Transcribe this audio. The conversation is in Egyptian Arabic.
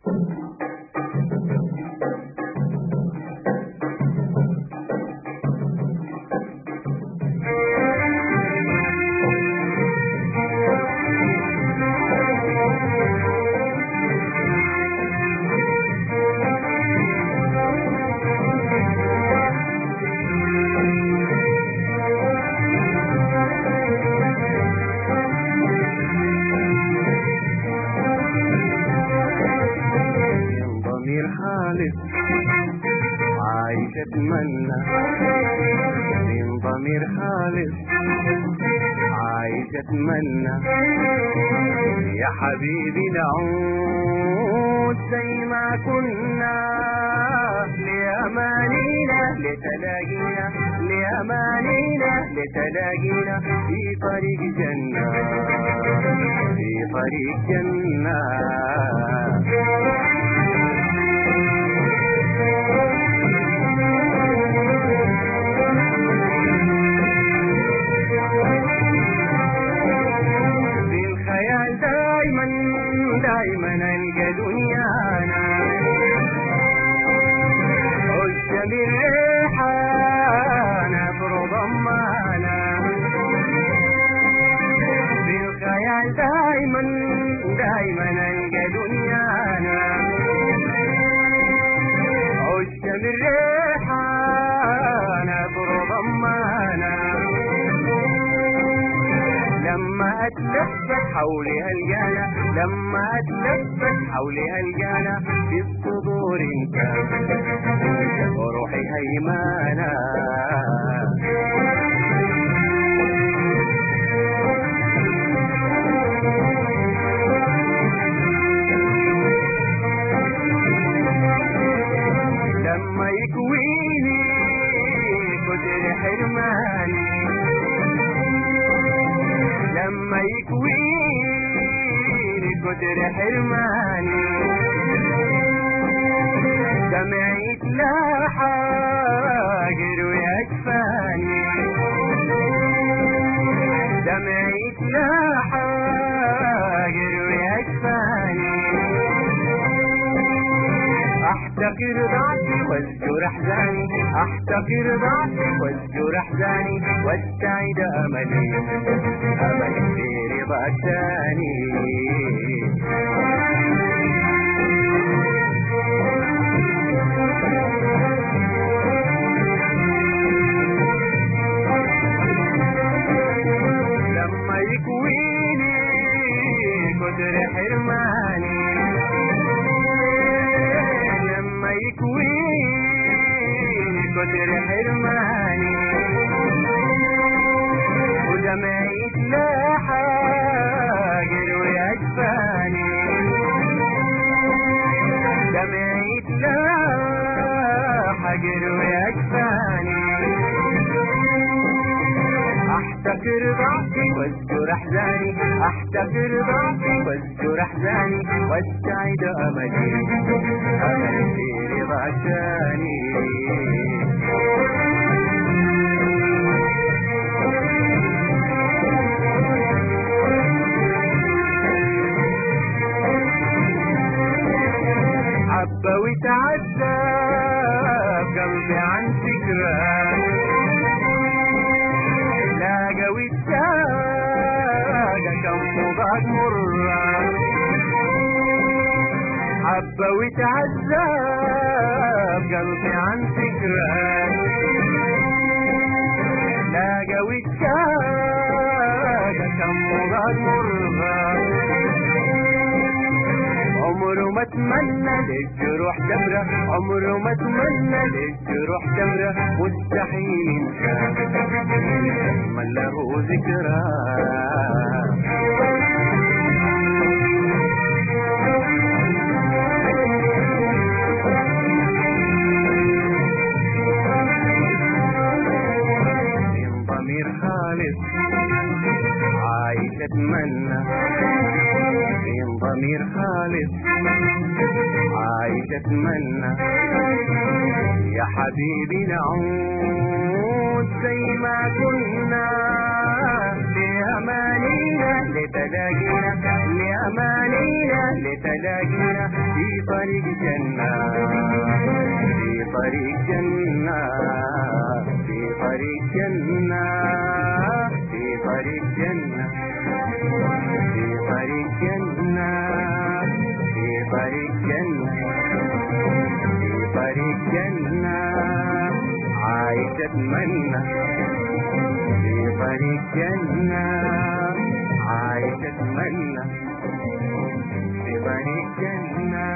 من ضمير خالص عايش اتمنى من ضمير خالص عايش اتمنى يا حبيبي نعود زي ما كنا لأمانينا لتلاقينا لأمانينا لتلاقينا في طريق جنة في طريق جنة في الخيال دايما دايما القى دنيانا قدام الريحانة افرض امانا في الخيال دايما دايما القى دنيانا قدام الريحانة افرض امانا لما اتلفت حولي هالجانا لما اتلفت حولي هالجانا في الصدور انت وروحي هيمانة لما يكويني كتر حرماني لما يكويني كتر حرماني دمعي تلاحى قر ويكفاني دمعي تلاحى قر ويكفاني احتقر ضعفي وازجر احزاني احتقر ضعفي وازجر احزاني واستعيد املي املي في رضاك ثاني لما يكويني كتر حرماني لما يكويني كتر حرماني ودمعي تلاحى قلبي أجفاني دمعي تلاحى قلبي أجفاني احتقر ضعفي وازجر احزاني احتقر ضعفي وازجر احزاني واستعيد املي املي في رضاك ثاني حبة وتعذب قلبي عن فكرة لاقى واتساقى كم مضاد مرة حبة وتعذب قلبي عن فكرة لاقى واتساقى كم مضاد مرة عمره ما اتمنى للجروح دمرة عمره ما اتمنى للجروح دمرة مستحيل ينسى من له ذكرى من ضمير خالص عايش اتمنى من ضمير خالص عايش اتمنى يا حبيبي نعود زي ما كنا لأمانينا لتلاقينا لأمانينا لتلاقينا في طريق جنة في طريق جنة في طريق جنة في طريق جنة في طريق جنة في طريق جنة في طريق جنة عايش اتمنى في طريق جنة عايش اتمنى في طريق جنة